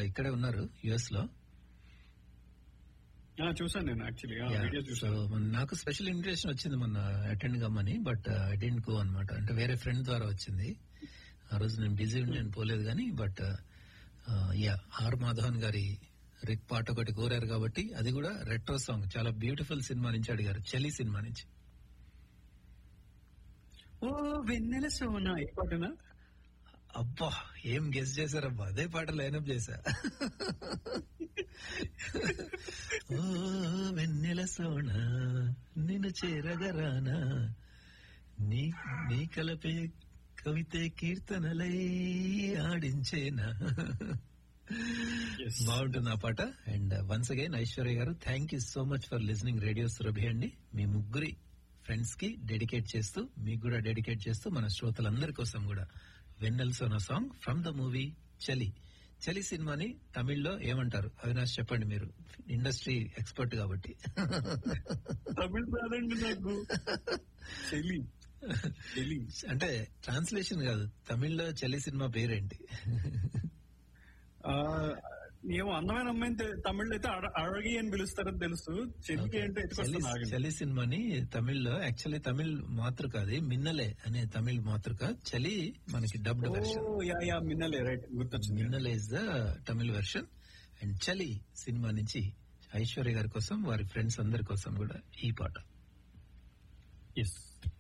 ఇక్కడే ఉన్నారు యుఎస్ లో ఆ, చూసాను నేను యాక్చువల్లీ Yeah. వీడియో సో చూసాను మన- నాకు స్పెషల్ ఇన్విటేషన్ వచ్చింది మొన్న అటెండ్ కమ్మని బట్ ఐ డెంట్ గో అనమాట అంటే వేరే ఫ్రెండ్ ద్వారా వచ్చింది ఆ రోజు నేను బిజీ ఉండి నేను పోలేదు కానీ బట్ యా ఆర్ మాధవన్ గారి రిక్ పాట ఒకటి కోరారు కాబట్టి అది కూడా రెట్రో సాంగ్ చాలా బ్యూటిఫుల్ సినిమా నుంచి అడిగారు చలి సినిమా నుంచి ఓ వెన్నెల సోనా ఏ పాటనా అబ్బా ఏం గెస్ చేశారబ్బా అదే పాట లైనప్ చేశా ఓ వెన్నెల సోన నిన్ను చేరగరానా నీ నీ కలపే కవితే కీర్తనలై ఆడించేనా Yes. బాగుంటుంది ఆ పాట and once again Aishwarya garu thank you so much for listening radio Surabhi అండి మీ ముగ్గురి ఫ్రెండ్స్ కి డెడికేట్ చేస్తూ మీకు కూడా డెడికేట్ చేస్తూ మన శ్రోతలందరి కోసం కూడా వెన్నెల్ సోనా song from the movie Chali Chali సినిమాని తమిళ్లో ఏమంటారు అవినాష్ చెప్పండి మీరు ఇండస్ట్రీ ఎక్స్పర్ట్ కాబట్టి తమిళ రాదండి నాకు చెలి చెలి అంటే ట్రాన్స్లేషన్ కాదు తమిళ్లో చలి సినిమా పేరేంటి ఆ, ఏమో అందమైన అమ్మాయిని తె- తమిళ్లో అయితే అడ- అడగి అని పిలుస్తారని తెలుసు చెలికి ఏంటో చలి ఎత్తుకొస్తాను ఆగండి. చలి సినిమాని తమిళ్లో యాక్చువల్లీ తమిళ్ మాతృక అది మిన్నలే అనే తమిళ్ మాతృక చలి మనకి డబ్డ్ ఓ version yeah yeah Minnale right గుర్తొచ్చింది Minnale is the Tamil version and Chali సినిమా నుంచి ఐశ్వర్య గారి కోసం వారి ఫ్రెండ్స్ అందరి కోసం కూడా ఈ పాట ఎస్